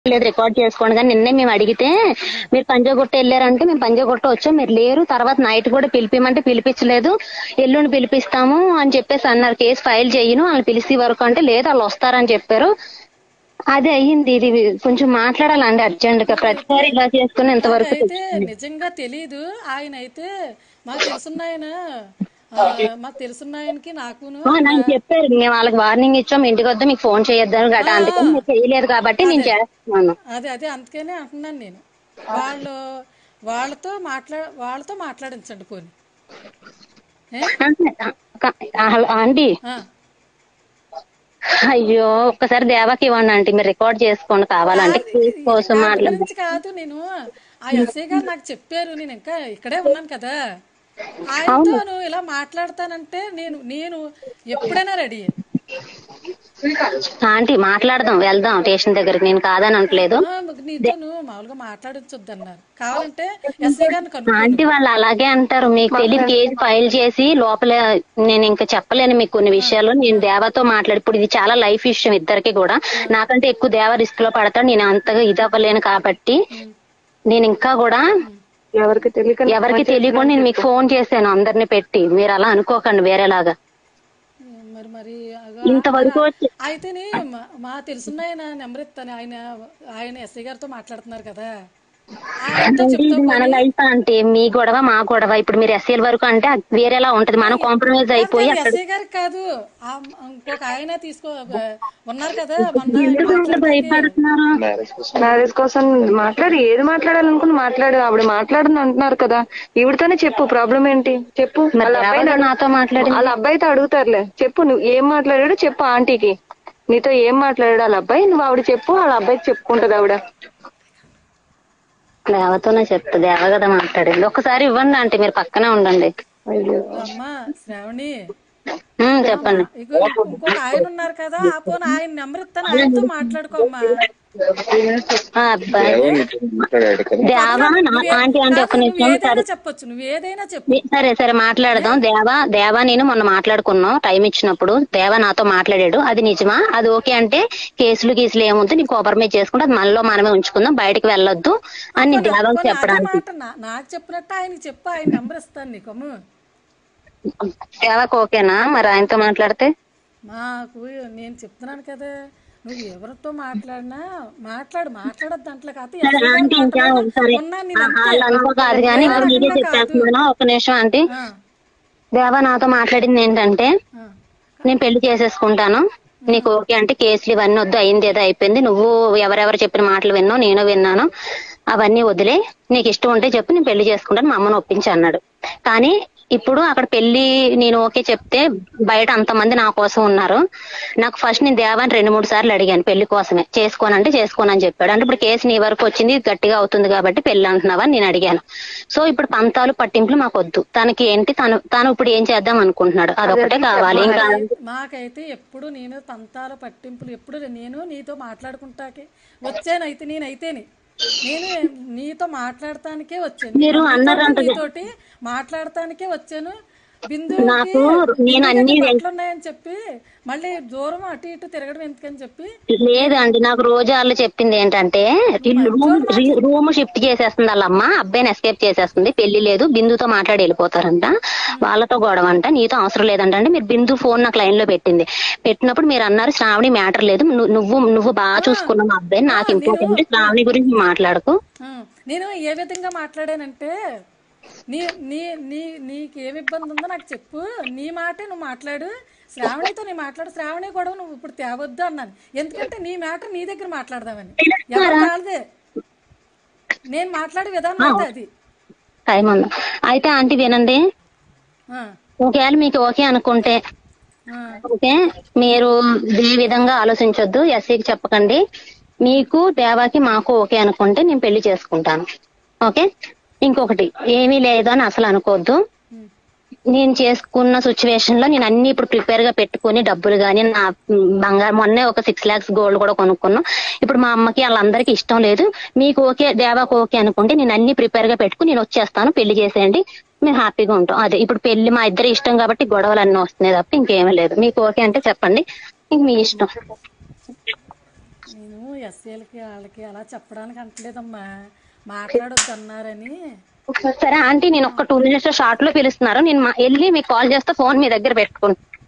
లేదు రికార్డ్ చేసుకోండి కానీ నిన్నే మేము అడిగితే మీరు పంజాగుట్ట వెళ్ళారంటే మేము పంజాగుట్ట వచ్చాం మీరు లేరు తర్వాత నైట్ కూడా పిలిపిమంటే పిలిపించలేదు ఎల్లుండి పిలిపిస్తాము అని చెప్పేసి అన్నారు కేసు ఫైల్ చేయను వాళ్ళు పిలిచి వరకు అంటే లేదు వాళ్ళు వస్తారని చెప్పారు అదే అయ్యింది ఇది కొంచెం మాట్లాడాలండి అర్జెంట్ గా ప్రతిసారి ఇలా చేసుకుని ఇంతవరకు అయితే నిజంగా తెలీదు ఆయన అయితే మాకు తెలుసున్న ఆయన ఆ, మాకు తెలుసున్న ఆయనకి నాకును ఆ, నాకు చెప్పారు మేము వాళ్ళకి వార్నింగ్ ఇచ్చాం ఇంటికి వద్ద మీకు ఫోన్ చేయొద్దని గట్రా అందుకని మీరు చేయలేదు కాబట్టి నేను చేస్తున్నాను అదే అదే అందుకనే అంటున్నాను నేను వాళ్ళు వాళ్ళతో మాట్లా వాళ్ళతో మాట్లాడించండి పోనీ ఏ? ఆంటీ ఆ, అయ్యో ఒక్కసారి దేవాకి ఇవ్వండి ఆంటీ మీరు రికార్డ్ చేసుకోండి కావాలంటే కేసు కోసం దాని మాట్లాడు గురించి కాదు నేను ఆ ఎస్ఐ గారు నాకు చెప్పారు నేను ఇంకా ఇక్కడే ఉన్నాను కదా ఆయనతో నువ్వు ఇలా మాట్లాడతానంటే నేను నేను ఎప్పుడైనా రెడీ ఆంటీ మాట్లాడదాం వెళ్దాం స్టేషన్ దగ్గరికి నేను కాదని అనట్లేదు నీతో నువ్వు మామూలుగా మాట్లాడించొద్దు అన్నారు కావాలంటే ఎస్ఐ గారిని కనుక్కో ఆంటీ వాళ్ళు అలాగే అంటారు మీకు తెలియదు కేసు ఫైల్ చేసి లోపల నేను ఇంకా చెప్పలేను మీకు కొన్ని విషయాలు నేను దేవతో మాట్లాడి ఇప్పుడు ఇది చాలా లైఫ్ విషయం ఇద్దరికి కూడా నాకంటే ఎక్కువ దేవ రిస్క్ లో పడతాడు నేను అంతగా ఇది అవ్వలేను కాబట్టి నేను ఇంకా కూడా ఎవరికి తెలియక ఎవరికి తెలియకుండా నేను మీకు ఫోన్ చేశాను అందరిని పెట్టి మీరు అలా అనుకోకండి వేరేలాగా మరి మరి అగో ఇంతవరకు వచ్చి అయితేనే మా- మా తెలుసున్న ఆయన నెంబర్ ఇస్తాను ఆయన ఆయన ఎస్ఐ గారితో మాట్లాడుతున్నారు కదా ఆయనతో ఇది చెప్తా మన లైఫ్ అంటే మీ గొడవ మా గొడవ ఇప్పుడు మీరు ఎస్ఎల్ వరకు అంటే అది వేరేలా ఉంటది మనం కాంప్రమైజ్ అయిపోయి అక్కడ ఎస్ఐ గారికి కాదు ఆ ఇంకొక ఆయన తీసుకో ఉన్నారు కదా మొన్న ఎందుకు అట్లా భయపడుతున్నారు మ్యారేజ్ కోసం మాట్లాడి ఏది మాట్లాడాలనుకుని మాట్లాడు ఆవిడ మాట్లాడని అంటున్నారు కదా ఈవిడతోనే చెప్పు ప్రాబ్లం ఏంటి చెప్పు వాళ్ళ అబ్బాయిని ఎవరు నాతో మాట్లాడి వాళ్ళ అబ్బాయితో అడుగుతారులే చెప్పు నువ్వు ఏం మాట్లాడాడో చెప్పు ఆంటీకి నీతో ఏం మాట్లాడాడు వాళ్ళ అబ్బాయి నువ్వు ఆవిడ చెప్పు వాళ్ళ అబ్బాయికి చెప్పుకుంటది ఆవిడ దేవతోనే చెప్తా దేవ కదా మాట్లాడింది ఒకసారి ఇవ్వండి అంటే మీరు పక్కనే ఉండండి అయ్యో అమ్మ శ్రావణి ఉమ్, చెప్పండి ఇగో ఇంకొక ఆయన ఉన్నారు కదా ఆ పోను ఆయన నెంబర్ ఇస్తాను ఆయనతో మాట్లాడుకోమ్మా ఆ అబ్బాయి దేవా నా- ఆంటీ ఆంటీ ఒక్క నువ్వు నిమిషం ఏదైనా చెప్పొచ్చు నువ్వు ఏదైనా చెప్పు మీ- సరే సరే మాట్లాడదాం దేవా దేవా నేను మొన్న మాట్లాడుకున్నాం టైం ఇచ్చినప్పుడు దేవా నాతో మాట్లాడాడు అది నిజమా అది ఓకే అంటే కేసులు గీసులు ఏముంది నీకు కాంప్రమైజ్ చేసుకుంటే అది మనలో మనమే ఉంచుకుందాం బయటకు వెళ్ళొద్దు అని దేవా పోనీ అదే చెప్పడానికి మాట నా- నాకు చెప్పినట్టు ఆయనకి చెప్పు ఆయన నెంబర్ ఇస్తాను నీకు అమ్ము. దేవాకు ఓకేనా మరి ఆయనతో మాట్లాడితే మాకు నేను చెప్తున్నాను కదా నువ్వు ఎవరితో మాట్లాడినా మాట్లాడు మాట్లాడద్దు దాంట్లో కాదు సరే ఆంటీ ఇంకా సరే ఉన్నా ఆ, నేను అంతే. వాళ్ళు అనుకో కాదు కానీ ఇప్పుడు మీరే చెప్పేస్తున్నాను ఒక నిమిషం ఆంటీ ఆ, దేవా నాతో మాట్లాడింది ఏంటంటే ఆ. నేను పెళ్లి చేసేసుకుంటాను నీకు ఓకే అంటే కేసులు ఇవన్నీ వద్దు అయింది ఏదో అయిపోయింది నువ్వు ఎవరెవరు చెప్పిన మాటలు విన్నావు నేను విన్నాను అవన్నీ వదిలే నీకు ఇష్టం ఉంటే చెప్పు నేను పెళ్లి చేసుకుంటాను మా అమ్మను ఒప్పించి అన్నాడు కానీ ఇప్పుడు అక్కడ పెళ్లి నేను ఓకే చెప్తే బయట అంతమంది నా కోసం ఉన్నారు నాకు ఫస్ట్ నేను దేవాన్ని రెండు మూడు సార్లు అడిగాను పెళ్లి కోసమే చేసుకోనంటే చేసుకోనని చెప్పాడు అంటే ఇప్పుడు కేసు నీ వరకు వచ్చింది గట్టిగా అవుతుంది కాబట్టి పెళ్లి అంటున్నావా అని నేను అడిగాను సో ఇప్పుడు పంతాలు పట్టింపులు మాకు వద్దు తనకి ఏంటి తను తను ఇప్పుడు ఏం చేద్దాం అనుకుంటున్నాడు అదొకటే కావాలి ఇంకా మాకైతే ఎప్పుడు నేను పంతాల పట్టింపులు ఎప్పుడు నేను నీతో మాట్లాడుకుంటాకే వచ్చానైతే నేనైతేనే నేను నీతో మాట్లాడటానికే వచ్చాను మీరు నీతో- అన్నారంట నీతోటి మాట్లాడటానికే వచ్చాను బిందు నాకు నేను అన్ని ఉన్నాయని చెప్పి మళ్ళీ దూరం అటు ఇటు తిరగడం ఎందుకని చెప్పి లేదండి నాకు రోజు వాళ్ళు చెప్పింది ఏంటంటే ఇల్లు రూమ్ రీ- రూమ్ షిఫ్ట్ చేసేస్తుంది వాళ్ళ అమ్మ అబ్బాయిని ఎస్కేప్ చేసేస్తుంది పెళ్లి లేదు బిందుతో మాట్లాడి వెళ్ళిపోతారంట వాళ్ళతో గొడవ అంట నీతో అవసరం లేదంట అంటే మీరు బిందు ఫోన్ నాకు లైన్ లో పెట్టింది పెట్టినప్పుడు మీరు అన్నారు శ్రావణి మ్యాటర్ లేదు ను- నువ్వు నువ్వు బాగా చూసుకున్నావు మా అబ్బాయి నాకు ఇంపార్టెంట్ శ్రావణి గురించి మాట్లాడకు ఆ, నేను ఏ విధంగా మాట్లాడానంటే నీ నీ నీ నీకు ఏమి ఇబ్బంది ఉందో నాకు చెప్పు నీ మాటే నువ్వు మాట్లాడు శ్రావణితో నీ మాట్లాడు శ్రావణి గొడవ నువ్వు ఇప్పుడు తేవద్దు అన్నాను ఎందుకంటే నీ మ్యాటర్ నీ దగ్గర మాట్లాడదామని ఎవరు కాలదే నేను మాట్లాడే విధానం అయితే అది టైం ఉందా అయితే ఆంటీ వినండి ఆ, ఒకవేళ మీకు ఓకే అనుకుంటే ఆ, ఓకే మీరు ఏ విధంగా ఆలోచించొద్దు ఎస్సీకి చెప్పకండి మీకు దేవాకి మాకు ఓకే అనుకుంటే నేను పెళ్లి చేసుకుంటాను ఓకే ఇంకొకటి ఏమీ లేదు అని అసలు అనుకోవద్దు ఉమ్, నేను చేసుకున్న సిచ్యువేషన్ లో నేను అన్ని ఇప్పుడు ప్రిపేర్ గా పెట్టుకుని డబ్బులు గానీ నా మ్, బంగారం మొన్నే ఒక సిక్స్ లాక్స్ గోల్డ్ కూడా కొనుక్కున్నాం ఇప్పుడు మా అమ్మకి వాళ్ళందరికీ ఇష్టం లేదు మీకు ఓకే దేవాకు ఓకే అనుకుంటే నేను అన్ని ప్రిపేర్ గా పెట్టుకుని నేను వచ్చేస్తాను పెళ్లి చేసేయండి మేము హ్యాపీగా ఉంటాం అదే ఇప్పుడు పెళ్లి మా ఇద్దరి ఇష్టం కాబట్టి గొడవలు అన్నీ వస్తున్నాయి తప్ప ఇంకేమీ లేదు మీకు ఓకే అంటే చెప్పండి ఇంక మీ ఇష్టం నేను ఎస్ఏలకి వాళ్ళకి అలా చెప్పడానికి అంటలేదమ్మా మాట్లాడొద్దు అన్నారని సరే ఆంటీ నేను ఒక టూ మినిట్స్ షార్ట్ లో పిలుస్తున్నారు నేను మా- వెళ్ళి మీకు కాల్ చేస్తే ఫోన్ మీ దగ్గర పెట్టుకుంటాను